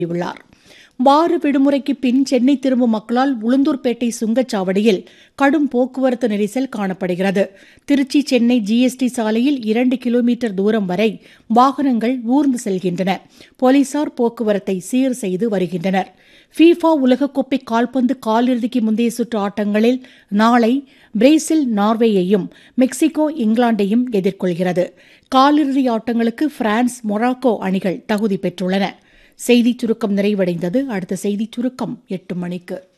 உள்ளார் வார விடுமுறைக்கு பின் சென்னை திரும்பும் மக்களால் உளுந்தூர்பேட்டை சுங்கச்சாவடியில் கடும் போக்குவரத்து நெரிசல் காணப்படுகிறது திருச்சி சென்னை ஜிஎஸ்டி சாலையில் இரண்டு கிலோமீட்டர் தூரம் வரை வாகனங்கள் ஊர்ந்து செல்கின்றன போலீசார் போக்குவரத்தை சீர் செய்து வருகின்றனர் ஃபீஃபா உலகக்கோப்பை கால்பந்து காலிறுதிக்கு முந்தைய சுற்று ஆட்டங்களில் நாளை பிரேசில் நார்வேயையும் மெக்சிகோ இங்கிலாந்தையும் எதிர்கொள்கிறது காலிறுதி ஆட்டங்களுக்கு பிரான்ஸ் மொராக்கோ அணிகள் தகுதி பெற்றுள்ளன செய்திச் சுருக்கம் நிறைவடைந்தது அடுத்த செய்திச் சுருக்கம் எட்டு மணிக்கு